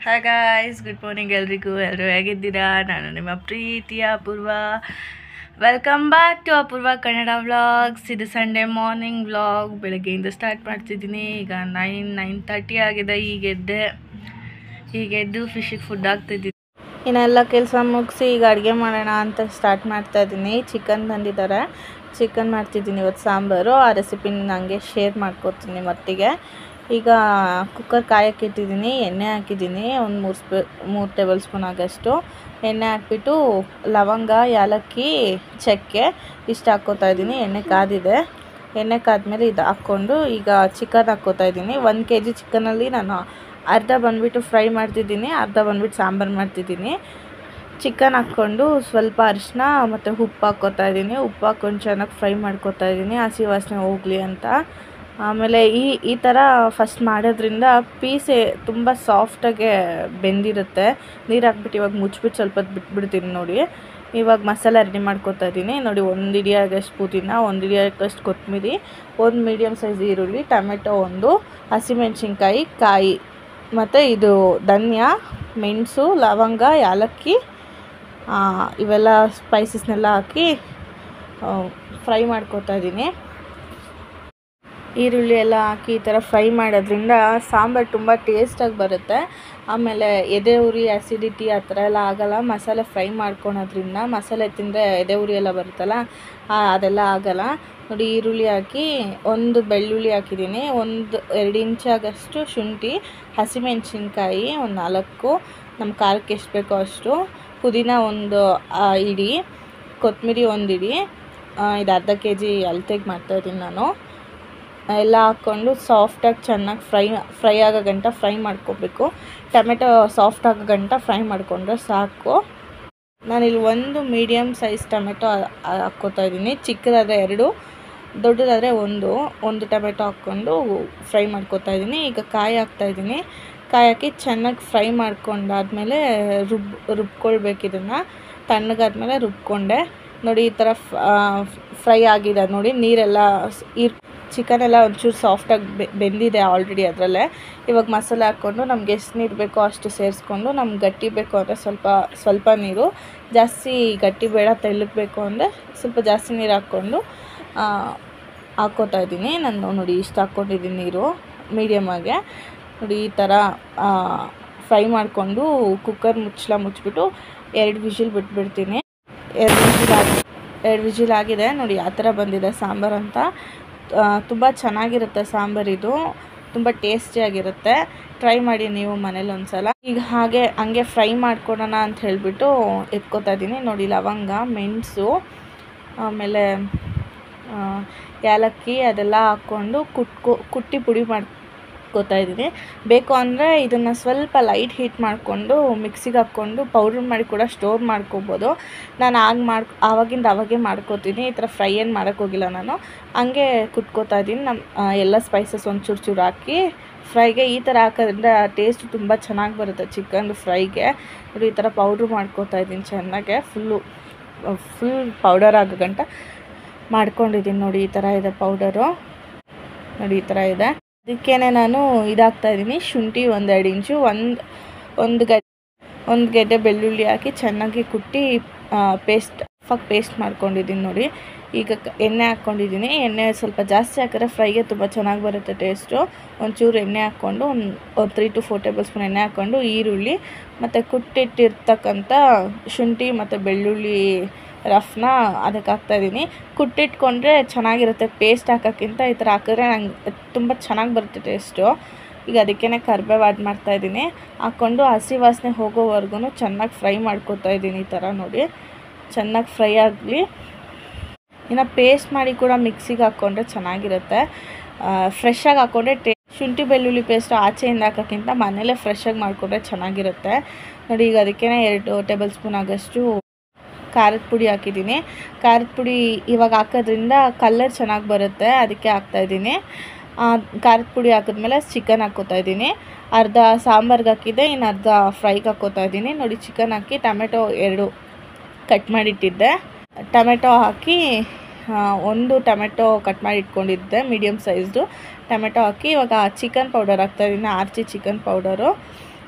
hi guys good morning ಎಲ್ರಿಗೂ ಎಲ್ಲರೂ ಹೇಗಿದ್ದೀರಾ ನಾನು ನಿಮ್ಮ ಪ್ರೀತಿಯ Apoorva welcome back to Apoorva Kannada vlogs ಇದು ಸಂಡೇ ಮಾರ್ನಿಂಗ್ ವ್ಲಾಗ್ ಬೆಳಗ್ಗೆಯಿಂದ ಸ್ಟಾರ್ಟ್ ಮಾಡ್ತಿದ್ದೀನಿ ಈಗ ನೈನ್ ನೈನ್ ತರ್ಟಿ ಆಗಿದೆ ಈಗ ಎದ್ದೆ ಈಗ ಎದ್ದು ಫಿಶಿಗೆ ಫುಡ್ ಹಾಕ್ತಿದ್ದೀನಿ ಇನ್ನೆಲ್ಲ ಕೆಲಸ ಮುಗಿಸಿ ಈಗ ಅಡುಗೆ ಮಾಡೋಣ ಅಂತ ಸ್ಟಾರ್ಟ್ ಮಾಡ್ತಾ ಇದ್ದೀನಿ ಚಿಕನ್ ತಂದಿದ್ದಾರೆ ಚಿಕನ್ ಮಾಡ್ತಿದ್ದೀನಿ ಇವತ್ತು ಸಾಂಬಾರು ಆ ರೆಸಿಪಿನ ನನಗೆ ಶೇರ್ ಮಾಡ್ಕೊತೀನಿ ಮತ್ತಿಗೆ ಈಗ ಕುಕ್ಕರ್ ಕಾಯಕ್ಕೆ ಇಟ್ಟಿದ್ದೀನಿ ಎಣ್ಣೆ ಹಾಕಿದ್ದೀನಿ ಒಂದು ಮೂರು ಸ್ಪೂ ಮೂರು ಟೇಬಲ್ ಸ್ಪೂನ್ ಆಗೋಷ್ಟು ಎಣ್ಣೆ ಹಾಕ್ಬಿಟ್ಟು ಲವಂಗ ಯಾಲಕ್ಕಿ ಚಕ್ಕೆ ಇಷ್ಟು ಹಾಕ್ಕೋತಾ ಇದ್ದೀನಿ ಎಣ್ಣೆ ಕಾದಿದೆ ಎಣ್ಣೆ ಕಾದ್ಮೇಲೆ ಇದು ಹಾಕ್ಕೊಂಡು ಈಗ ಚಿಕನ್ ಹಾಕ್ಕೋತಾ ಇದ್ದೀನಿ ಒಂದು ಕೆ ಜಿ ಚಿಕನಲ್ಲಿ ನಾನು ಅರ್ಧ ಬಂದುಬಿಟ್ಟು ಫ್ರೈ ಮಾಡ್ತಿದ್ದೀನಿ ಅರ್ಧ ಬಂದುಬಿಟ್ಟು ಸಾಂಬಾರು ಮಾಡ್ತಿದ್ದೀನಿ ಚಿಕನ್ ಹಾಕ್ಕೊಂಡು ಸ್ವಲ್ಪ ಅರಿಶಿನ ಮತ್ತು ಉಪ್ಪು ಹಾಕ್ಕೋತಾ ಇದ್ದೀನಿ ಉಪ್ಪು ಹಾಕ್ಕೊಂಡು ಚೆನ್ನಾಗಿ ಫ್ರೈ ಮಾಡ್ಕೋತಾ ಇದ್ದೀನಿ ಹಸಿ ವಾಸನೆ ಹೋಗಲಿ ಅಂತ ಆಮೇಲೆ ಈ ಈ ಥರ ಫಸ್ಟ್ ಮಾಡೋದ್ರಿಂದ ಪೀಸೆ ತುಂಬ ಸಾಫ್ಟಾಗೆ ಬೆಂದಿರುತ್ತೆ ನೀರು ಹಾಕ್ಬಿಟ್ಟು ಇವಾಗ ಮುಚ್ಬಿಟ್ಟು ಸ್ವಲ್ಪ ಹೊತ್ತು ಬಿಟ್ಬಿಡ್ತೀನಿ ನೋಡಿ ಇವಾಗ ಮಸಾಲೆ ರೆಡಿ ಮಾಡ್ಕೊತಾ ಇದ್ದೀನಿ ನೋಡಿ ಒಂದು ಇಡಿ ಆಗಷ್ಟು ಪುದೀನ ಒಂದು ಇಡಿ ಆಗಷ್ಟು ಕೊತ್ತಂಬರಿ ಒಂದು ಮೀಡಿಯಮ್ ಸೈಜ್ ಈರುಳ್ಳಿ ಟೊಮೆಟೊ ಒಂದು ಹಸಿಮೆಣ್ಸಿನ್ಕಾಯಿ ಕಾಯಿ ಮತ್ತು ಇದು ಧನ್ಯ ಮೆಣಸು ಲವಂಗ ಯಾಲಕ್ಕಿ ಆ, ಇವೆಲ್ಲ ಸ್ಪೈಸಸ್ನೆಲ್ಲ ಹಾಕಿ ಫ್ರೈ ಮಾಡ್ಕೊತಾ ಇದ್ದೀನಿ ಈರುಳ್ಳಿ ಎಲ್ಲ ಹಾಕಿ ಈ ಥರ ಫ್ರೈ ಮಾಡೋದ್ರಿಂದ ಸಾಂಬಾರು ತುಂಬ ಟೇಸ್ಟಾಗಿ ಬರುತ್ತೆ ಆಮೇಲೆ ಎದೆ ಉರಿ ಆ್ಯಸಿಡಿಟಿ ಆ ಥರ ಎಲ್ಲ ಆಗಲ್ಲ ಮಸಾಲೆ ಫ್ರೈ ಮಾಡ್ಕೊಳೋದ್ರಿಂದ ಮಸಾಲೆ ತಿಂದರೆ ಎದೆ ಉರಿ ಎಲ್ಲ ಬರುತ್ತಲ್ಲ ಆ, ಅದೆಲ್ಲ ಆಗಲ್ಲ ನೋಡಿ ಈರುಳ್ಳಿ ಹಾಕಿ ಒಂದು ಬೆಳ್ಳುಳ್ಳಿ ಹಾಕಿದ್ದೀನಿ ಒಂದು ಎರಡು ಇಂಚಾಗಷ್ಟು ಶುಂಠಿ ಹಸಿಮೆಣ್ಸಿನ್ಕಾಯಿ ಒಂದು ನಾಲ್ಕು ನಮ್ಮ ಖಾರಕ್ಕೆ ಎಷ್ಟು ಬೇಕೋ ಅಷ್ಟು ಪುದೀನ ಒಂದು ಆ, ಇಡಿ ಕೊತ್ತಂಬರಿ ಒಂದು ಇಡಿ ಆ, ಇದು ಅರ್ಧ ಕೆ ಜಿ ಅಳತೆಗೆ ಮಾಡ್ತಾಯಿದ್ದೀನಿ ನಾನು ಎಲ್ಲ ಹಾಕ್ಕೊಂಡು ಸಾಫ್ಟಾಗಿ ಚೆನ್ನಾಗಿ ಫ್ರೈ ಫ್ರೈ ಆಗೋ ಗಂಟ ಫ್ರೈ ಮಾಡ್ಕೋಬೇಕು ಟೊಮೆಟೊ ಸಾಫ್ಟ್ ಆಗೋ ಗಂಟ ಫ್ರೈ ಮಾಡಿಕೊಂಡ್ರೆ ಸಾಕು ನಾನಿಲ್ಲಿ ಒಂದು ಮೀಡಿಯಮ್ ಸೈಜ್ ಟೊಮೆಟೊ ಹಾಕ್ಕೋತಾ ಇದ್ದೀನಿ ಚಿಕ್ಕದಾದರೆ ಎರಡು ದೊಡ್ಡದಾದರೆ ಒಂದು ಒಂದು ಟೊಮೆಟೊ ಹಾಕ್ಕೊಂಡು ಫ್ರೈ ಮಾಡ್ಕೋತಾ ಇದ್ದೀನಿ ಈಗ ಕಾಯಿ ಹಾಕ್ತಾಯಿದ್ದೀನಿ ಕಾಯಿ ಹಾಕಿ ಚೆನ್ನಾಗಿ ಫ್ರೈ ಮಾಡ್ಕೊಂಡಾದ್ಮೇಲೆ ರುಬ್ ರುಬ್ಕೊಳ್ಬೇಕು ಇದನ್ನು ತಣ್ಣಗಾದ್ಮೇಲೆ ರುಬ್ಕೊಂಡೆ ನೋಡಿ ಈ ಥರ ಫ್ರೈ ಆಗಿದೆ ನೋಡಿ ನೀರೆಲ್ಲ ಸ್- ಇರ್ ಚಿಕನ್ ಎಲ್ಲ ಒಂಚೂರು ಸಾಫ್ಟಾಗಿ ಬೆಂದಿದೆ ಆಲ್ರೆಡಿ ಅದರಲ್ಲೇ ಇವಾಗ ಮಸಾಲೆ ಹಾಕ್ಕೊಂಡು ನಮ್ಗೆ ಎಷ್ಟು ನೀರು ಬೇಕೋ ಅಷ್ಟು ಸೇರಿಸ್ಕೊಂಡು ನಮ್ಗೆ ಗಟ್ಟಿ ಬೇಕು ಅಂದರೆ ಸ್ವಲ್ಪ ಸ್ವಲ್ಪ ನೀರು ಜಾಸ್ತಿ ಗಟ್ಟಿ ಬೇಡ ತೆಳ್ಳಗೆ ಬೇಕು ಅಂದರೆ ಸ್ವಲ್ಪ ಜಾಸ್ತಿ ನೀರು ಹಾಕ್ಕೊಂಡು ಆ, ಹಾಕ್ಕೋತಾ ಇದ್ದೀನಿ ನಾನು ನೋಡಿ ಇಷ್ಟು ಹಾಕ್ಕೊಂಡಿದ್ದೀನಿ ನೀರು ಮೀಡಿಯಮಾಗೆ ನೋಡಿ ಈ ಥರ ಫ್ರೈ ಮಾಡಿಕೊಂಡು ಕುಕ್ಕರ್ ಮುಚ್ಚಳ ಮುಚ್ಚಿಬಿಟ್ಟು ಎರಡು ವಿಷಿಲ್ ಬಿಟ್ಬಿಡ್ತೀನಿ ಎರಡು ವಿಷಿಲ್ ಆಗಿ ಎರಡು ವಿಷಿಲ್ ಆಗಿದೆ ನೋಡಿ ಆ ಥರ ಬಂದಿದೆ ಸಾಂಬಾರು ಅಂತ ತುಂಬ ಚೆನ್ನಾಗಿರುತ್ತೆ ಸಾಂಬಾರಿದು ತುಂಬ ಟೇಸ್ಟಿಯಾಗಿರುತ್ತೆ ಟ್ರೈ ಮಾಡಿ ನೀವು ಮನೇಲಿ ಒಂದ್ಸಲ ಈಗ ಹಾಗೆ ಹಂಗೆ ಫ್ರೈ ಮಾಡ್ಕೊಳೋಣ ಅಂತ ಹೇಳಿಬಿಟ್ಟು ಎತ್ಕೋತಾ ಇದ್ದೀನಿ ನೋಡಿ ಲವಂಗ ಮೆಣಸು ಆಮೇಲೆ ಆ, ಏಲಕ್ಕಿ ಅದೆಲ್ಲ ಹಾಕ್ಕೊಂಡು ಕುಟ್ಕೊ ಕುಟ್ಟಿ ಪುಡಿ ಮಾಡ್ಕೋತಾ ಇದ್ದೀನಿ ಬೇಕು ಅಂದರೆ ಇದನ್ನು ಸ್ವಲ್ಪ ಲೈಟ್ ಹೀಟ್ ಮಾಡಿಕೊಂಡು ಮಿಕ್ಸಿಗೆ ಹಾಕ್ಕೊಂಡು ಪೌಡ್ರ್ ಮಾಡಿ ಕೂಡ ಸ್ಟೋರ್ ಮಾಡ್ಕೋಬೋದು ನಾನು ಆಗ ಮಾಡಿ ಆವಾಗಿಂದ ಅವಾಗೆ ಮಾಡ್ಕೋತೀನಿ ಈ ಥರ ಫ್ರೈ ಏನು ಮಾಡೋಕ್ಕೋಗಿಲ್ಲ ನಾನು ಹಂಗೆ ಕುಟ್ಕೋತಾ ಇದ್ದೀನಿ ನಮ್ಮ ಆ, ಎಲ್ಲ ಸ್ಪೈಸಸ್ ಒಂದು ಚೂರು ಚೂರು ಹಾಕಿ ಫ್ರೈಗೆ ಈ ಥರ ಹಾಕೋದ್ರಿಂದ ಟೇಸ್ಟ್ ತುಂಬ ಚೆನ್ನಾಗಿ ಬರುತ್ತೆ ಚಿಕನ್ ಫ್ರೈಗೆ ನೋಡಿ ಈ ಥರ ಪೌಡ್ರ್ ಮಾಡ್ಕೋತಾ ಇದ್ದೀನಿ ಚೆನ್ನಾಗೆ ಫುಲ್ಲು ಫುಲ್ ಪೌಡರ್ ಆಗೋ ಗಂಟ ಮಾಡ್ಕೊಂಡಿದ್ದೀನಿ ನೋಡಿ ಈ ಥರ ಇದೆ ಪೌಡರು ನೋಡಿ ಈ ಥರ ಇದೆ ಅದಕ್ಕೇ ನಾನು ಇದಾಗ್ತಾ ಇದ್ದೀನಿ ಶುಂಠಿ ಒಂದೆರಡು ಇಂಚು ಒಂದು ಒಂದು ಗಡ್ಡೆ ಒಂದು ಗೆಡ್ಡೆ ಬೆಳ್ಳುಳ್ಳಿ ಹಾಕಿ ಚೆನ್ನಾಗಿ ಕುಟ್ಟಿ ಪೇಸ್ಟ್ ಫಕ್ ಪೇಸ್ಟ್ ಮಾಡ್ಕೊಂಡಿದ್ದೀನಿ ನೋಡಿ ಈಗ ಕ- ಎಣ್ಣೆ ಹಾಕ್ಕೊಂಡಿದ್ದೀನಿ ಎಣ್ಣೆ ಸ್ವಲ್ಪ ಜಾಸ್ತಿ ಹಾಕಿದ್ರೆ ಫ್ರೈಗೆ ತುಂಬ ಚೆನ್ನಾಗಿ ಬರುತ್ತೆ ಟೇಸ್ಟು ಒಂಚೂರು ಎಣ್ಣೆ ಹಾಕ್ಕೊಂಡು ಒಂದು ಒಂದು three to four tablespoon ಎಣ್ಣೆ ಹಾಕ್ಕೊಂಡು ಈರುಳ್ಳಿ ಮತ್ತು ಕುಟ್ಟಿಟ್ಟಿರ್ತಕ್ಕಂಥ ಶುಂಠಿ ಮತ್ತು ಬೆಳ್ಳುಳ್ಳಿ ರಫ್ನ ಅದಕ್ಕೆ ಹಾಕ್ತಾಯಿದ್ದೀನಿ ಕುಟ್ಟಿಟ್ಕೊಂಡ್ರೆ ಚೆನ್ನಾಗಿರುತ್ತೆ ಪೇಸ್ಟ್ ಹಾಕೋಕ್ಕಿಂತ ಈ ಥರ ಹಾಕಿದ್ರೆ ನಂಗೆ ತುಂಬ ಚೆನ್ನಾಗಿ ಬರುತ್ತೆ ಟೇಸ್ಟು ಈಗ ಅದಕ್ಕೇ ಕರ್ಬೇವು ಆ್ಯಡ್ ಮಾಡ್ತಾಯಿದ್ದೀನಿ ಹಾಕ್ಕೊಂಡು ಹಸಿ ವಾಸನೆ ಹೋಗೋವರೆಗೂ ಚೆನ್ನಾಗಿ ಫ್ರೈ ಮಾಡ್ಕೊತಾ ಇದ್ದೀನಿ ಈ ಥರ ನೋಡಿ ಚೆನ್ನಾಗಿ ಫ್ರೈ ಆಗಲಿ ಇನ್ನು ಪೇಸ್ಟ್ ಮಾಡಿ ಕೂಡ ಮಿಕ್ಸಿಗೆ ಹಾಕ್ಕೊಂಡ್ರೆ ಚೆನ್ನಾಗಿರುತ್ತೆ ಫ್ರೆಶ್ಶಾಗಿ ಹಾಕ್ಕೊಂಡ್ರೆ ಟೇ ಶುಂಠಿ ಬೆಳ್ಳುಳ್ಳಿ ಪೇಸ್ಟ್ ಆಚೆಯಿಂದ ಹಾಕೋಕ್ಕಿಂತ ಮನೇಲೇ ಫ್ರೆಶ್ಶಾಗಿ ಮಾಡಿಕೊಂಡ್ರೆ ಚೆನ್ನಾಗಿರುತ್ತೆ ನೋಡಿ ಈಗ ಅದಕ್ಕೇ ಎರಡು ಟೇಬಲ್ ಸ್ಪೂನ್ ಆಗೋಷ್ಟು ಖಾರದ ಪುಡಿ ಹಾಕಿದ್ದೀನಿ ಖಾರದ ಪುಡಿ ಇವಾಗ ಹಾಕೋದ್ರಿಂದ ಕಲರ್ ಚೆನ್ನಾಗಿ ಬರುತ್ತೆ ಅದಕ್ಕೆ ಹಾಕ್ತಾಯಿದ್ದೀನಿ ಖಾರದ ಪುಡಿ ಹಾಕಿದ್ಮೇಲೆ ಚಿಕನ್ ಹಾಕ್ಕೋತಾ ಇದ್ದೀನಿ ಅರ್ಧ ಸಾಂಬಾರ್ಗೆ ಹಾಕಿದ್ದೆ ಇನ್ನು ಅರ್ಧ ಫ್ರೈಗೆ ಹಾಕ್ಕೋತಾ ಇದ್ದೀನಿ ನೋಡಿ ಚಿಕನ್ ಹಾಕಿ ಟೊಮೆಟೊ ಎರಡು ಕಟ್ ಮಾಡಿಟ್ಟಿದ್ದೆ ಟೊಮೆಟೊ ಹಾಕಿ ಆ, ಒಂದು ಟೊಮೆಟೊ ಕಟ್ ಮಾಡಿ ಇಟ್ಕೊಂಡಿದ್ದೆ ಮೀಡಿಯಮ್ ಸೈಜ್ದು ಟೊಮೆಟೊ ಹಾಕಿ ಇವಾಗ ಚಿಕನ್ ಪೌಡರ್ ಹಾಕ್ತಾಯಿದ್ದೀನಿ ಆರ್ಚಿ ಚಿಕನ್ ಪೌಡರು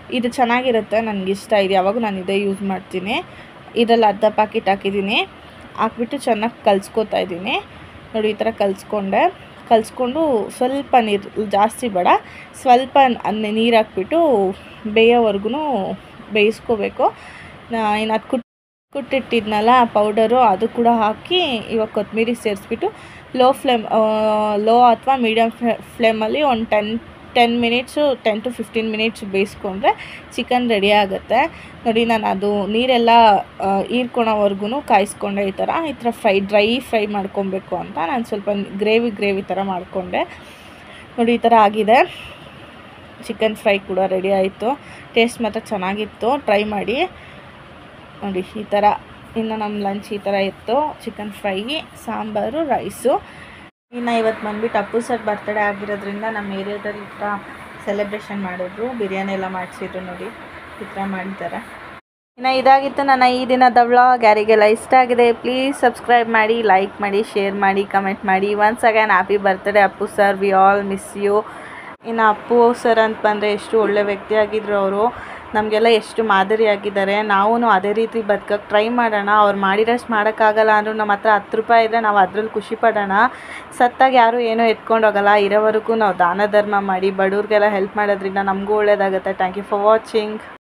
ಇದು ಚೆನ್ನಾಗಿರುತ್ತೆ ನನಗಿಷ್ಟ ಇದು ಯಾವಾಗೂ ನಾನು ಇದೇ ಯೂಸ್ ಮಾಡ್ತೀನಿ ಇದರಲ್ಲಿ ಅರ್ಧ ಪ್ಯಾಕೆಟ್ ಹಾಕಿದ್ದೀನಿ ಹಾಕ್ಬಿಟ್ಟು ಚೆನ್ನಾಗಿ ಕಲಿಸ್ಕೊತಾ ಇದ್ದೀನಿ ನೋಡಿ ಈ ಥರ ಕಲಿಸ್ಕೊಂಡೆ ಕಲಿಸ್ಕೊಂಡು ಸ್ವಲ್ಪ ನೀರು ಜಾಸ್ತಿ ಬೇಡ ಸ್ವಲ್ಪ ಅನ್ನೆ ನೀರು ಹಾಕ್ಬಿಟ್ಟು ಬೇಯೋವರೆಗೂ ಬೇಯಿಸ್ಕೋಬೇಕು ಇನ್ನು ಅದು ಕುಟ್ ಕುಟ್ಟಿಟ್ಟಿದ್ನಲ್ಲ ಪೌಡರು ಅದು ಕೂಡ ಹಾಕಿ ಇವಾಗ ಕೊತ್ತಂಬರಿ ಸೇರಿಸ್ಬಿಟ್ಟು ಲೋ ಫ್ಲೇಮ್ ಲೋ ಅಥವಾ ಮೀಡಿಯಮ್ ಫ್ಲೇಮಲ್ಲಿ ಒಂದು ten ten minutes ten to fifteen minutes ಬೇಯಿಸ್ಕೊಂಡ್ರೆ ಚಿಕನ್ ರೆಡಿ ಆಗುತ್ತೆ ನೋಡಿ ನಾನು ಅದು ನೀರೆಲ್ಲ ಹೀರ್ಕೊಳೋವರೆಗೂ ಕಾಯಿಸ್ಕೊಂಡೆ ಈ ಥರ ಈ ಥರ ಫ್ರೈ ಡ್ರೈ ಫ್ರೈ ಮಾಡ್ಕೊಬೇಕು ಅಂತ ನಾನು ಸ್ವಲ್ಪ ಗ್ರೇವಿ ಗ್ರೇವಿ ಥರ ಮಾಡಿಕೊಂಡೆ ನೋಡಿ ಈ ಥರ ಆಗಿದೆ ಚಿಕನ್ ಫ್ರೈ ಕೂಡ ರೆಡಿ ಆಯಿತು ಟೇಸ್ಟ್ ಮಾತ್ರ ಚೆನ್ನಾಗಿತ್ತು ಟ್ರೈ ಮಾಡಿ ನೋಡಿ ಈ ಥರ ಇನ್ನು ನಮ್ಮ ಲಂಚ್ ಈ ಥರ ಇತ್ತು ಚಿಕನ್ ಫ್ರೈ ಸಾಂಬಾರು ರೈಸು ಇನ್ನು ಇವತ್ತು ಬಂದ್ಬಿಟ್ಟು ಅಪ್ಪು ಸರ್ ಬರ್ತಡೇ ಆಗಿರೋದ್ರಿಂದ ನಮ್ಮ ಏರಿಯಾದಲ್ಲಿ ಈ ಥರ ಸೆಲೆಬ್ರೇಷನ್ ಮಾಡಿದ್ರು ಬಿರಿಯಾನಿ ಎಲ್ಲ ಮಾಡಿಸಿದ್ರು ನೋಡಿ ಈ ಥರ ಮಾಡಿದ್ದಾರೆ ಇನ್ನು ಇದಾಗಿತ್ತು ನನ್ನ ಈ ದಿನದ ವ್ಲಾಗ್ ಯಾರಿಗೆಲ್ಲ ಇಷ್ಟ ಆಗಿದೆ ಪ್ಲೀಸ್ ಸಬ್ಸ್ಕ್ರೈಬ್ ಮಾಡಿ ಲೈಕ್ ಮಾಡಿ ಶೇರ್ ಮಾಡಿ ಕಮೆಂಟ್ ಮಾಡಿ once again happy birthday Appu sir we all miss you ಇನ್ನು ಅಪ್ಪು ಸರ್ ಅಂತ ಬಂದರೆ ಎಷ್ಟು ಒಳ್ಳೆ ವ್ಯಕ್ತಿಯಾಗಿದ್ರು ಅವರು ನಮಗೆಲ್ಲ ಎಷ್ಟು ಮಾದರಿಯಾಗಿದ್ದಾರೆ ನಾವು ಅದೇ ರೀತಿ ಬದುಕಕ್ಕೆ ಟ್ರೈ ಮಾಡೋಣ ಅವ್ರು ಮಾಡಿರೋಷ್ಟು ಮಾಡೋಕ್ಕಾಗಲ್ಲ ಅಂದರೂ ನಮ್ಮ ಹತ್ರ ಹತ್ತು ರೂಪಾಯಿ ಇದ್ದರೆ ನಾವು ಅದ್ರಲ್ಲಿ ಖುಷಿ ಪಡೋಣ ಸತ್ತಾಗ ಯಾರೂ ಏನೂ ಎತ್ಕೊಂಡು ಹೋಗಲ್ಲ ಇರೋವರೆಗೂ ನಾವು ದಾನ ಧರ್ಮ ಮಾಡಿ ಬಡವ್ರಿಗೆಲ್ಲ ಹೆಲ್ಪ್ ಮಾಡೋದ್ರಿಂದ ನಮಗೂ ಒಳ್ಳೇದಾಗುತ್ತೆ ಥ್ಯಾಂಕ್ ಯು ಫಾರ್ ವಾಚಿಂಗ್